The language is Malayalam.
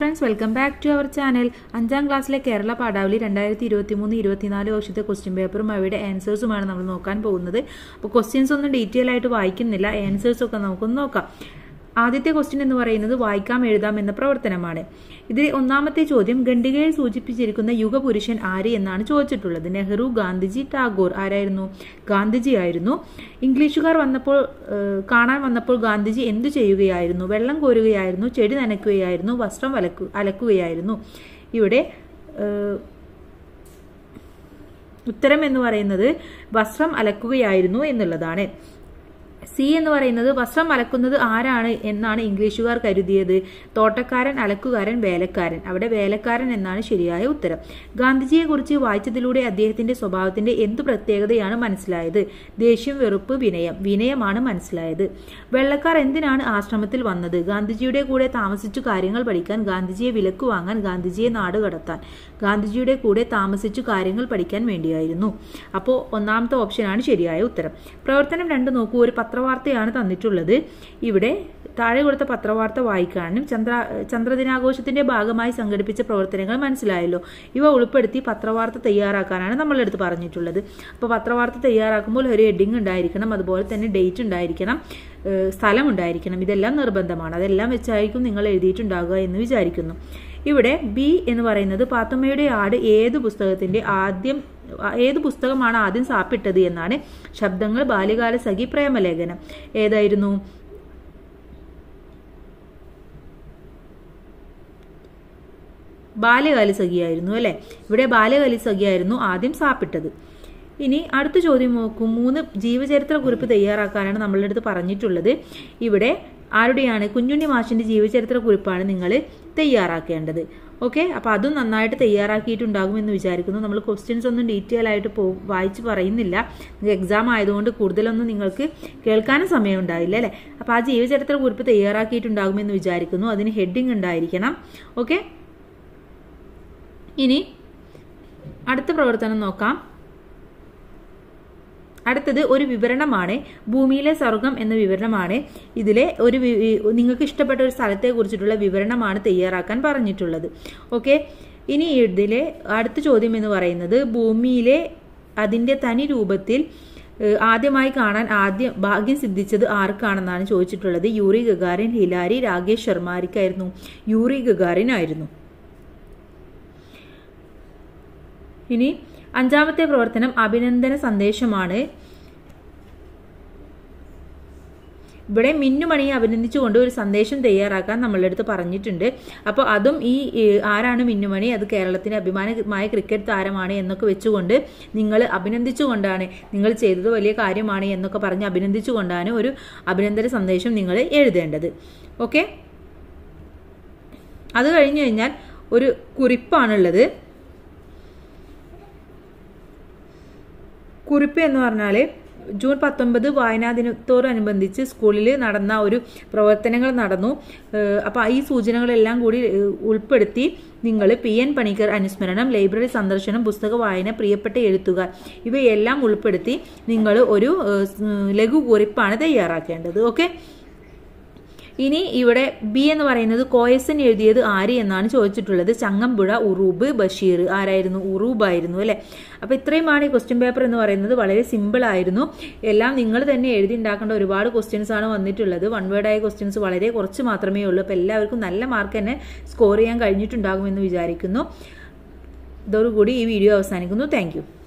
friends welcome back to our channel അഞ്ചാം ക്ലാസ്സിലെ കേരള പാഠാവലി രണ്ടായിരത്തി ഇരുപത്തി മൂന്ന് ഇരുപത്തിനാല് വർഷത്തെ ക്വസ്റ്റ്യൻ പേപ്പറും അവയുടെ ആൻസേഴ്സുമാണ് നമ്മൾ നോക്കാൻ പോകുന്നത് അപ്പോൾ ക്വസ്റ്റ്യൻസ് ഒന്നും ഡീറ്റെയിൽ ആയിട്ട് വായിക്കുന്നില്ല ആൻസേഴ്സ് ഒക്കെ നമുക്കൊന്ന് നോക്കാം ആദ്യത്തെ ക്വസ്റ്റ്യൻ എന്ന് പറയുന്നത് വായിക്കാം എഴുതാം എന്ന പ്രവർത്തനമാണ് ഇതിൽ ഒന്നാമത്തെ ചോദ്യം ഖണ്ഡികയിൽ സൂചിപ്പിച്ചിരിക്കുന്ന യുഗപുരുഷൻ ആര് എന്നാണ് ചോദിച്ചിട്ടുള്ളത് നെഹ്റു ഗാന്ധിജി ടാഗോർ ആരായിരുന്നു ഗാന്ധിജി ആയിരുന്നു ഇംഗ്ലീഷുകാർ വന്നപ്പോൾ ഏഹ്, കാണാൻ വന്നപ്പോൾ ഗാന്ധിജി എന്തു ചെയ്യുകയായിരുന്നു വെള്ളം കോരുകയായിരുന്നു ചെടി നനയ്ക്കുകയായിരുന്നു വസ്ത്രം അലക്കു അലക്കുകയായിരുന്നു ഇവിടെ ഏഹ്, ഉത്തരം എന്ന് പറയുന്നത് വസ്ത്രം അലക്കുകയായിരുന്നു എന്നുള്ളതാണ് സി എന്ന് പറയുന്നത് വസ്ത്രം അലക്കുന്നത് ആരാണ് എന്നാണ് ഇംഗ്ലീഷുകാർ കരുതിയത് തോട്ടക്കാരൻ അലക്കുകാരൻ വേലക്കാരൻ അവിടെ വേലക്കാരൻ എന്നാണ് ശരിയായ ഉത്തരം ഗാന്ധിജിയെ കുറിച്ച് വായിച്ചതിലൂടെ അദ്ദേഹത്തിന്റെ സ്വഭാവത്തിന്റെ എന്തു പ്രത്യേകതയാണ് മനസ്സിലായത് ദേഷ്യം വെറുപ്പ് വിനയം വിനയമാണ് മനസ്സിലായത് വെള്ളക്കാർ എന്തിനാണ് ആശ്രമത്തിൽ വന്നത് ഗാന്ധിജിയുടെ കൂടെ താമസിച്ചു കാര്യങ്ങൾ പഠിക്കാൻ ഗാന്ധിജിയെ വിലക്ക് വാങ്ങാൻ ഗാന്ധിജിയെ നാട് കടത്താൻ ഗാന്ധിജിയുടെ കൂടെ താമസിച്ചു കാര്യങ്ങൾ പഠിക്കാൻ വേണ്ടിയായിരുന്നു അപ്പോൾ ഒന്നാമത്തെ ഓപ്ഷനാണ് ശരിയായ ഉത്തരം പ്രവർത്തനം രണ്ട് നോക്കൂ ഒരു പത്രവാർത്തയാണ് തന്നിട്ടുള്ളത് ഇവിടെ താഴെ കൊടുത്ത പത്രവാർത്ത വായിക്കാനും ചന്ദ്ര ചന്ദ്രദിനാഘോഷത്തിന്റെ ഭാഗമായി സംഘടിപ്പിച്ച പ്രവർത്തനങ്ങൾ മനസ്സിലായല്ലോ ഇവ ഉൾപ്പെടുത്തി പത്രവാർത്ത തയ്യാറാക്കാനാണ് നമ്മളെടുത്ത് പറഞ്ഞിട്ടുള്ളത് അപ്പോൾ പത്രവാർത്ത തയ്യാറാക്കുമ്പോൾ ഒരു ഹെഡിങ് ഉണ്ടായിരിക്കണം അതുപോലെ തന്നെ ഡേറ്റ് ഉണ്ടായിരിക്കണം ഏഹ് സ്ഥലം ഉണ്ടായിരിക്കണം ഇതെല്ലാം നിർബന്ധമാണ് അതെല്ലാം വെച്ചായിരിക്കും നിങ്ങൾ എഴുതിയിട്ടുണ്ടാകുക എന്ന് വിചാരിക്കുന്നു ഇവിടെ ബി എന്ന് പറയുന്നത് പാത്തുമ്മയുടെ ആട് ഏത് പുസ്തകത്തിന്റെ ആദ്യം ഏത് പുസ്തകമാണ് ആദ്യം സാപ്പിട്ടത് എന്നാണ് ശബ്ദങ്ങൾ ബാല്യകാല സഖി പ്രേമലേഖനം ഏതായിരുന്നു ബാല്യകാല സഖിയായിരുന്നു അല്ലെ ഇവിടെ ബാല്യകാല സഖിയായിരുന്നു ആദ്യം സാപ്പിട്ടത് ഇനി അടുത്ത ചോദ്യം നോക്കും മൂന്ന് ജീവചരിത്ര കുറിപ്പ് തയ്യാറാക്കാനാണ് നമ്മളുടെ അടുത്ത് പറഞ്ഞിട്ടുള്ളത് ഇവിടെ ആരുടെയാണ് കുഞ്ഞുണ്ണി മാഷിന്റെ ജീവചരിത്ര കുറിപ്പാണ് നിങ്ങൾ തയ്യാറാക്കേണ്ടത് ഓക്കെ അപ്പൊ അതും നന്നായിട്ട് തയ്യാറാക്കിയിട്ടുണ്ടാകും എന്ന് വിചാരിക്കുന്നു നമ്മൾ ക്വസ്റ്റ്യൻസ് ഒന്നും ഡീറ്റെയിൽ ആയിട്ട് പോ വായിച്ച് പറയുന്നില്ല എക്സാം ആയതുകൊണ്ട് കൂടുതലൊന്നും നിങ്ങൾക്ക് കേൾക്കാനും സമയം ഉണ്ടാവില്ല അല്ലെ അപ്പൊ ആ ജീവചരിത്ര കുറിപ്പ് തയ്യാറാക്കിയിട്ടുണ്ടാകുമെന്ന് വിചാരിക്കുന്നു അതിന് ഹെഡിങ് ഉണ്ടായിരിക്കണം ഓക്കെ ഇനി അടുത്ത പ്രവർത്തനം നോക്കാം അടുത്തത് ഒരു വിവരണമാണ് ഭൂമിയിലെ സ്വർഗം എന്ന വിവരണമാണ് ഇതിലെ ഒരു വി- വി- നിങ്ങൾക്ക് ഇഷ്ടപ്പെട്ട ഒരു സ്ഥലത്തെ കുറിച്ചിട്ടുള്ള വിവരണമാണ് തയ്യാറാക്കാൻ പറഞ്ഞിട്ടുള്ളത് ഓക്കെ ഇനി ഇതിലെ അടുത്ത ചോദ്യം എന്ന് പറയുന്നത് ഭൂമിയിലെ അതിന്റെ തനി രൂപത്തിൽ ഏഹ്, ആദ്യമായി കാണാൻ ആദ്യം ഭാഗ്യം സിദ്ധിച്ചത് ആർക്കാണെന്നാണ് ചോദിച്ചിട്ടുള്ളത് യൂറി ഗഗാറിൻ ഹിലാരി രാകേഷ് ശർമാരിക്കായിരുന്നു യൂറി ഗഗാറിൻ ആയിരുന്നു ഇനി അഞ്ചാമത്തെ പ്രവർത്തനം അഭിനന്ദന സന്ദേശമാണ് ഇവിടെ മിന്നുമണിയെ അഭിനന്ദിച്ചുകൊണ്ട് ഒരു സന്ദേശം തയ്യാറാക്കാൻ നമ്മളുടെ അടുത്ത് പറഞ്ഞിട്ടുണ്ട് അപ്പോൾ അതും ഈ ഏ, ആരാണ് മിന്നുമണി അത് കേരളത്തിന് അഭിമാനമായ ക്രിക്കറ്റ് താരമാണ് എന്നൊക്കെ വെച്ചുകൊണ്ട് നിങ്ങൾ അഭിനന്ദിച്ചുകൊണ്ടാണ് നിങ്ങൾ ചെയ്തത് വലിയ കാര്യമാണ് എന്നൊക്കെ പറഞ്ഞ് അഭിനന്ദിച്ചുകൊണ്ടാണ് ഒരു അഭിനന്ദന സന്ദേശം നിങ്ങൾ എഴുതേണ്ടത് ഓക്കെ അത് കഴിഞ്ഞു കഴിഞ്ഞാൽ ഒരു കുറിപ്പാണുള്ളത് കുറിപ്പ് എന്ന് പറഞ്ഞാൽ ജൂൺ പത്തൊമ്പത് വായനാ ദിനത്തോടനുബന്ധിച്ച് സ്കൂളിൽ നടന്ന ഒരു പ്രവർത്തനങ്ങൾ നടന്നു അപ്പോൾ ഈ സൂചനകളെല്ലാം കൂടി ഏഹ്, ഉൾപ്പെടുത്തി നിങ്ങൾ പി എൻ പണിക്കർ അനുസ്മരണം ലൈബ്രറി സന്ദർശനം പുസ്തക വായന പ്രിയപ്പെട്ട എഴുത്തുകാർ ഇവയെല്ലാം ഉൾപ്പെടുത്തി നിങ്ങൾ ഒരു ഏഹ്, സ്- ലഘു കുറിപ്പാണ് തയ്യാറാക്കേണ്ടത് ഓക്കെ ഇനി ഇവിടെ ബി എന്ന് പറയുന്നത് കോയസൻ എഴുതിയത് ആര് എന്നാണ് ചോദിച്ചിട്ടുള്ളത് ചങ്ങമ്പുഴ ഉറൂബ് ബഷീർ ആരായിരുന്നു ഉറൂബ് ആയിരുന്നു അല്ലെ അപ്പൊ ഇത്രയുമാണ് ഈ ക്വസ്റ്റ്യൻ പേപ്പർ എന്ന് പറയുന്നത് വളരെ സിമ്പിൾ ആയിരുന്നു എല്ലാം നിങ്ങൾ തന്നെ എഴുതി ഉണ്ടാക്കേണ്ട ഒരുപാട് ക്വസ്റ്റ്യൻസ് ആണ് വന്നിട്ടുള്ളത് വൺ വേർഡായ ക്വസ്റ്റ്യൻസ് വളരെ കുറച്ച് മാത്രമേ ഉള്ളൂ അപ്പൊ എല്ലാവർക്കും നല്ല മാർക്ക് തന്നെ സ്കോർ ചെയ്യാൻ കഴിഞ്ഞിട്ടുണ്ടാകുമെന്ന് വിചാരിക്കുന്നു ഇതോടുകൂടി ഈ വീഡിയോ അവസാനിക്കുന്നു താങ്ക്